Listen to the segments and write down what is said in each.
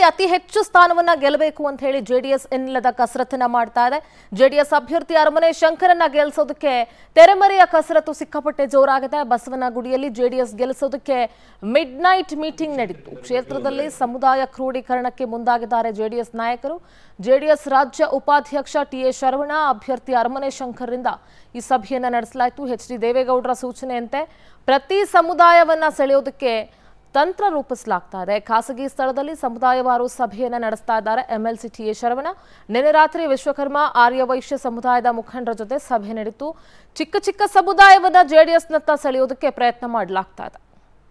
ಅತಿ ಹೆಚ್ಚು ಸ್ಥಾನವನ್ನ ಗೆಲ್ಲಬೇಕು ಅಂತ ಹೇಳಿ ಜೆಡಿಎಸ್ ಎನ್ನಲದ ಕಸರತ್ತನ್ನ ಮಾಡ್ತಾ ಇದೆ ಜೆಡಿಎಸ್ ಅಭ್ಯರ್ಥಿ ಅರಮನೆ ಶಂಕರನ್ನ ಗೆಲ್ಲಿಸೋದಕ್ಕೆ ತೆರೆಮರೆಯ ಕಸರತ್ತು ಸಿಕ್ಕಾಪಟ್ಟೆ ಜೋರಾಗಿದೆ ಬಸವನಗುಡಿಯಲ್ಲಿ ಜೆಡಿಎಸ್ ಗೆಲ್ಲಿಸೋದಕ್ಕೆ ಮಿಡ್ ನೈಟ್ ಮೀಟಿಂಗ್ ನಡೆಯಿತು ಕ್ಷೇತ್ರದಲ್ಲಿ ಸಮುದಾಯ ಕ್ರೋಢೀಕರಣಕ್ಕೆ ಮುಂದಾಗಿದ್ದಾರೆ ಜೆಡಿಎಸ್ ನಾಯಕರು ಜೆಡಿಎಸ್ ರಾಜ್ಯ ಉಪಾಧ್ಯಕ್ಷ ಟಿ ಎ ಶರವಣ ಅಭ್ಯರ್ಥಿ ಅರಮನೆ ಶಂಕರ್ರಿಂದ ಈ ಸಭೆಯನ್ನ ನಡೆಸಲಾಯಿತು ಎಚ್ ಡಿ ದೇವೇಗೌಡರ ಸೂಚನೆಯಂತೆ ಪ್ರತಿ ಸಮುದಾಯವನ್ನ ಸೆಳೆಯೋದಕ್ಕೆ ತಂತ್ರ ರೂಪಿಸಲಾಗ್ತಾ ಇದೆ ಖಾಸಗಿ ಸ್ಥಳದಲ್ಲಿ ಸಮುದಾಯವಾರು ಸಭೆಯನ್ನ ನಡೆಸ್ತಾ ಇದ್ದಾರೆ ಎಂಎಲ್ಸಿ ಟಿ ಎ ಶರವಣ ನಿನ್ನೆ ರಾತ್ರಿ ವಿಶ್ವಕರ್ಮ ಆರ್ಯ ವೈಶ್ಯ ಸಮುದಾಯದ ಮುಖಂಡರ ಜೊತೆ ಸಭೆ ನಡೆಯಿತು ಚಿಕ್ಕ ಚಿಕ್ಕ ಸಮುದಾಯವನ್ನ ಜೆಡಿಎಸ್ನತ್ತ ಸೆಳೆಯೋದಕ್ಕೆ ಪ್ರಯತ್ನ ಮಾಡಲಾಗ್ತಾ ಇದೆ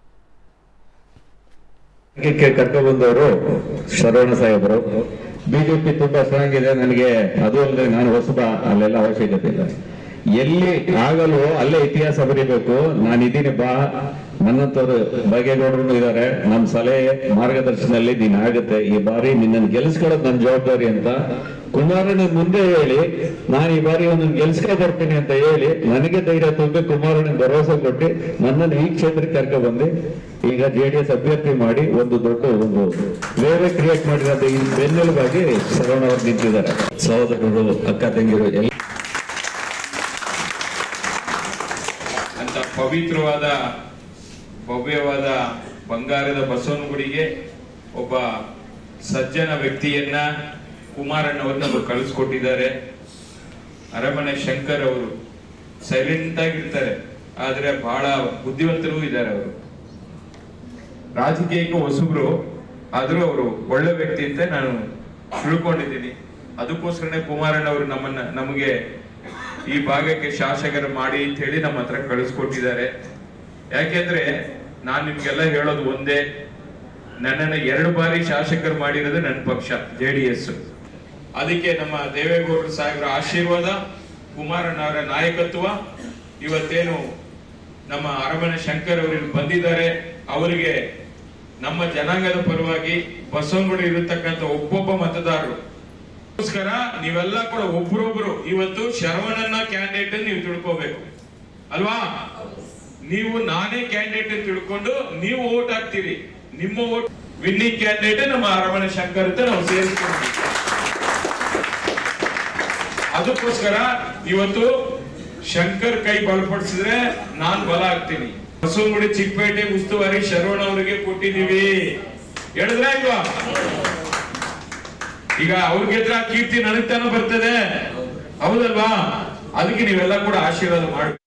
ಕ್ಕೆ ಕರ್ಕೊಂಡು ಬಂದವರು ಶರವಣ ಸಾಹೇಬರು ಬಿಜೆಪಿ ತುಂಬಾ ಸ್ಟ್ರಾಂಗ್ ಇದೆ ನನಗೆ ಅದು ಅಲ್ಲದೆ ನಾನು ಹೊಸಬ ಅಲ್ಲೆಲ್ಲ ಅವಶ್ಯಕತೆ ಇಲ್ಲ ಎಲ್ಲಿ ಆಗಲ್ವೋ ಅಲ್ಲೇ ಇತಿಹಾಸ ಬರೀಬೇಕು ನಾನಿದ್ದೀನಿ ಬಾ ನನ್ನಂತವ್ರು ಬಗೆಗೌಡರು ಇದ್ದಾರೆ ನಮ್ಮ ಸಲಹೆ ಮಾರ್ಗದರ್ಶನದಲ್ಲಿ ನೀನ್ ಆಗುತ್ತೆ ಈ ಬಾರಿ ನಿನ್ನನ್ನು ಗೆಲ್ಸ್ಕೊಳ್ಳೋದು ನನ್ನ ಜವಾಬ್ದಾರಿ ಅಂತ ಕುಮಾರಣ್ಣ ಮುಂದೆ ಹೇಳಿ ನಾನು ಈ ಬಾರಿ ಒಂದನ್ನು ಗೆಲ್ಸ್ಕೊ ಬರ್ತೀನಿ ಅಂತ ಹೇಳಿ ನನಗೆ ಧೈರ್ಯ ತುಂಬಿ ಕುಮಾರಣ್ಣ ಭರವಸೆ ಕೊಟ್ಟು ನನ್ನನ್ನು ಈ ಕ್ಷೇತ್ರಕ್ಕೆ ಕರ್ಕೊ ಬಂದು ಈಗ ಜೆಡಿಎಸ್ ಅಭ್ಯರ್ಥಿ ಮಾಡಿ ಒಂದು ದೊಡ್ಡ ಒಂದು ವೇವೆ ಕ್ರಿಯೇಟ್ ಮಾಡಿರೋದು ಈ ಬೆನ್ನೆಲುಬಾಗಿ ಶರವಣ ಅವರು ನಿಂತಿದ್ದಾರೆ ಸಹೋದರರು ಅಕ್ಕ ತಂಗಿರು ಎಲ್ಲ ಅಂತ ಪವಿತ್ರವಾದ ಭವ್ಯವಾದ ಬಂಗಾರದ ಬಸವನಗುಡಿಗೆ ಒಬ್ಬ ಸಜ್ಜನ ವ್ಯಕ್ತಿಯನ್ನ ಕುಮಾರಣ್ಣವ್ರನ್ನ ಅವರು ಕಳಿಸ್ಕೊಟ್ಟಿದ್ದಾರೆ ಅರಮನೆ ಶಂಕರ್ ಅವರು ಸೈಲೆಂಟ್ ಆಗಿರ್ತಾರೆ ಆದ್ರೆ ಬಹಳ ಬುದ್ಧಿವಂತರು ಇದ್ದಾರೆ ಅವರು ರಾಜಕೀಯಕ್ಕೆ ಹೊಸಬ್ರು ಆದ್ರೂ ಅವರು ಒಳ್ಳೆ ವ್ಯಕ್ತಿ ಅಂತ ನಾನು ತಿಳ್ಕೊಂಡಿದ್ದೀನಿ ಅದಕ್ಕೋಸ್ಕರನೇ ಕುಮಾರಣ್ಣ ಅವರು ನಮ್ಮನ್ನ ನಮಗೆ ಈ ಭಾಗಕ್ಕೆ ಶಾಸಕರು ಮಾಡಿ ಅಂತ ಹೇಳಿ ನಮ್ಮ ಹತ್ರ ಕಳಿಸ್ಕೊಟ್ಟಿದ್ದಾರೆ ಯಾಕೆಂದ್ರೆ ನಾನ್ ನಿಮ್ಗೆಲ್ಲ ಹೇಳೋದು ಒಂದೇ ನನ್ನನ್ನ ಎರಡು ಬಾರಿ ಶಾಸಕರು ಮಾಡಿರೋದು ನನ್ನ ಪಕ್ಷ ಜೆ ಡಿ ಎಸ್ ಅದಕ್ಕೆ ನಮ್ಮ ದೇವೇಗೌಡರು ಸಾಹೇಬರ ಆಶೀರ್ವಾದ ಕುಮಾರಣ್ಣ ಅವರ ನಾಯಕತ್ವ ಇವತ್ತೇನು ನಮ್ಮ ಅರಮನೆ ಶಂಕರ್ ಅವರು ಇಲ್ಲಿ ಬಂದಿದ್ದಾರೆ ಅವರಿಗೆ ನಮ್ಮ ಜನಾಂಗದ ಪರವಾಗಿ ಬಸವನಗುಡಿ ಇರತಕ್ಕಂತ ಒಬ್ಬೊಬ್ಬ ಮತದಾರರು ಅದಕ್ಕೋಸ್ಕರ ನೀವೆಲ್ಲ ಕೂಡ ಒಬ್ರೊಬ್ರು ಇವತ್ತು ಶರವಣನ ಕ್ಯಾಂಡಿಡೇಟ್ ನೀವು ತಿಳ್ಕೋಬೇಕು ಅಲ್ವಾ ನೀವು ನಾನೇ ಕ್ಯಾಂಡಿಡೇಟ್ ಅಂತ ತಿಳ್ಕೊಂಡು ನೀವು ಓಟ್ ಹಾಕ್ತೀರಿ ನಿಮ್ಮ ಓಟ್ ವಿನ್ನಿಂಗ್ ಕ್ಯಾಂಡಿಡೇಟ್ ನಮ್ಮ ಅರಮನೆ ಶಂಕರ್ ಅಂತ ನಾವು ಸೇರಿಸ್ಕೊಂಡ್ವಿ ಅದಕ್ಕೋಸ್ಕರ ಇವತ್ತು ಶಂಕರ್ ಕೈ ಬಲಪಡಿಸಿದ್ರೆ ನಾನ್ ಬಲ ಆಗ್ತೀನಿ ಬಸವನಗುಡಿ ಚಿಕ್ಕಪೇಟೆ ಉಸ್ತುವಾರಿ ಶರವಣ ಅವರಿಗೆ ಕೊಟ್ಟಿದೀವಿ ಹೇಳಿದ್ರ ಇಲ್ವಾ ಈಗ ಅವ್ರ ಗೆದ್ರ ಕೀರ್ತಿ ನನಗ್ ತಾನೇ ಬರ್ತದೆ ಹೌದಲ್ವಾ ಅದಕ್ಕೆ ನೀವೆಲ್ಲ ಕೂಡ ಆಶೀರ್ವಾದ ಮಾಡಿ